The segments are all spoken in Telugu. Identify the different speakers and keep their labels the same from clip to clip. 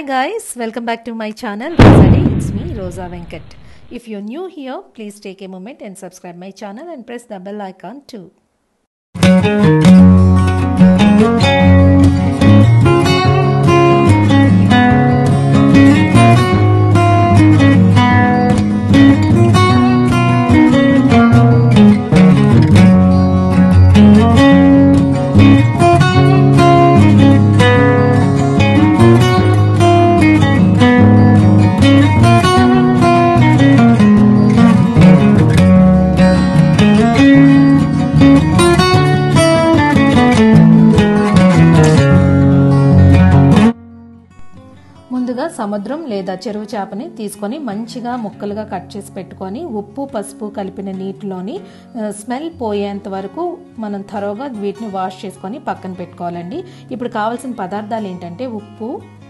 Speaker 1: guys, welcome back to my channel. Rosadi, it's me, Rosa Venkat. If you're new here, please take a moment and subscribe my channel and press the bell icon too. ముందుగా సముద్రం లేదా చెరువు చేపని తీసుకొని మంచిగా ముక్కలుగా కట్ చేసి పెట్టుకొని ఉప్పు పసుపు కలిపిన నీటిలోని ఆ, స్మెల్ పోయేంత వరకు మనం త్వరగా వీటిని వాష్ చేసుకొని పక్కన పెట్టుకోవాలండి ఇప్పుడు కావాల్సిన పదార్థాలు ఏంటంటే ఉప్పు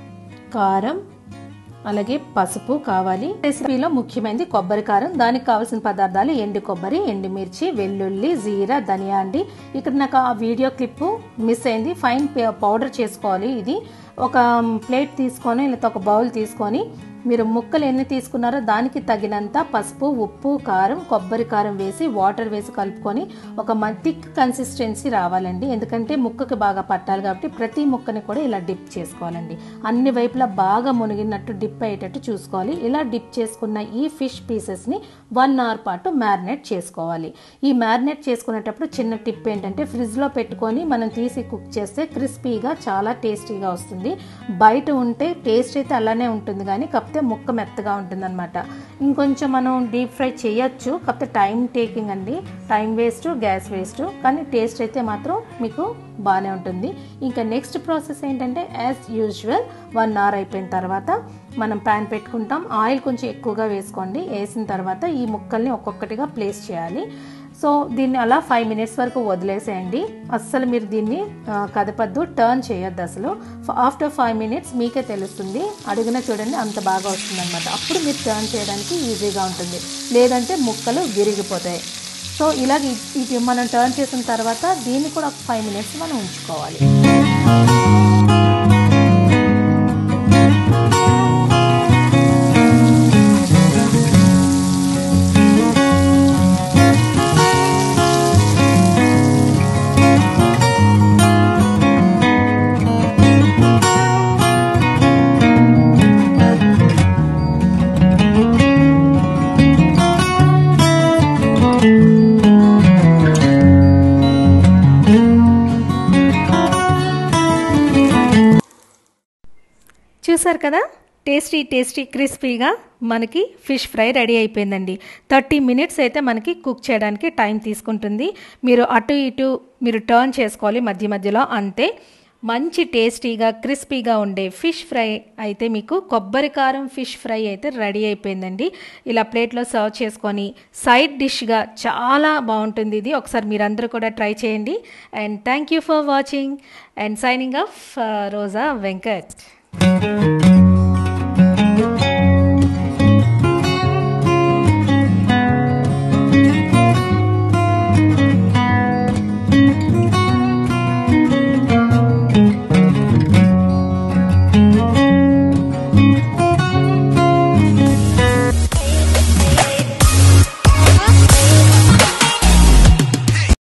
Speaker 1: కారం అలాగే పసుపు కావాలి రెసిపీలో ముఖ్యమైనది కొబ్బరి కారం దానికి కావాల్సిన పదార్థాలు ఎండు కొబ్బరి ఎండుమిర్చి వెల్లుల్లి జీరా ధనియా అండి ఇక్కడ నాకు ఆ వీడియో క్లిప్ మిస్ అయింది ఫైన్ పౌడర్ చేసుకోవాలి ఇది ఒక ప్లేట్ తీసుకొని లేకపోతే ఒక బౌల్ తీసుకొని మీరు ముక్కలు ఎన్ని తీసుకున్నారో దానికి తగినంత పసుపు ఉప్పు కారం కొబ్బరి కారం వేసి వాటర్ వేసి కలుపుకొని ఒక థిక్ కన్సిస్టెన్సీ రావాలండి ఎందుకంటే ముక్కకి బాగా పట్టాలి కాబట్టి ప్రతి ముక్కని కూడా ఇలా డిప్ చేసుకోవాలండి అన్ని వైపులా బాగా మునిగినట్టు డిప్ అయ్యేటట్టు చూసుకోవాలి ఇలా డిప్ చేసుకున్న ఈ ఫిష్ పీసెస్ని వన్ అవర్ పాటు మ్యారినేట్ చేసుకోవాలి ఈ మ్యారినేట్ చేసుకునేటప్పుడు చిన్న టిప్ ఏంటంటే ఫ్రిడ్జ్లో పెట్టుకొని మనం తీసి కుక్ చేస్తే క్రిస్పీగా చాలా టేస్టీగా వస్తుంది బయట ఉంటే టేస్ట్ అయితే అలానే ఉంటుంది కానీ కాకపోతే ముక్క మెత్తగా ఉంటుందన్నమాట ఇంకొంచెం మనం డీప్ ఫ్రై చేయొచ్చు కాకపోతే టైం టేకింగ్ అండి టైం వేస్ట్ గ్యాస్ వేస్ట్ కానీ టేస్ట్ అయితే మాత్రం మీకు బాగానే ఉంటుంది ఇంకా నెక్స్ట్ ప్రాసెస్ ఏంటంటే యాజ్ యూజువల్ వన్ అవర్ అయిపోయిన తర్వాత మనం ప్యాన్ పెట్టుకుంటాం ఆయిల్ కొంచెం ఎక్కువగా వేసుకోండి వేసిన తర్వాత ఈ ముక్కల్ని ఒక్కొక్కటిగా ప్లేస్ చేయాలి సో దీన్ని అలా ఫైవ్ మినిట్స్ వరకు వదిలేసేయండి అస్సలు మీరు దీన్ని ఆ, కదపద్దు టర్న్ చేయొద్దు అసలు ఆఫ్టర్ ఫైవ్ మినిట్స్ మీకే తెలుస్తుంది అడుగున చూడండి అంత బాగా వస్తుంది అనమాట అప్పుడు మీరు టర్న్ చేయడానికి ఈజీగా ఉంటుంది లేదంటే ముక్కలు విరిగిపోతాయి సో ఇలాగ ఇ- ఇది మనం టర్న్ చేసిన తర్వాత దీన్ని కూడా ఒక ఫైవ్ మినిట్స్ మనం ఉంచుకోవాలి చూసారు కదా టేస్టీ టేస్టీ క్రిస్పీగా మనకి ఫిష్ ఫ్రై రెడీ అయిపోయిందండి థర్టీ మినిట్స్ అయితే మనకి కుక్ చేయడానికి టైం తీసుకుంటుంది మీరు అటు ఇటు మీరు టర్న్ చేసుకోవాలి మధ్య మధ్యలో అంతే మంచి టేస్టీగా క్రిస్పీగా ఉండే ఫిష్ ఫ్రై అయితే మీకు కొబ్బరి కారం ఫిష్ ఫ్రై అయితే రెడీ అయిపోయిందండి ఇలా ప్లేట్లో సర్వ్ చేసుకొని సైడ్ డిష్గా చాలా బాగుంటుంది ఇది ఒకసారి మీరందరూ కూడా ట్రై చేయండి and thank you for watching and signing off Roja Venkat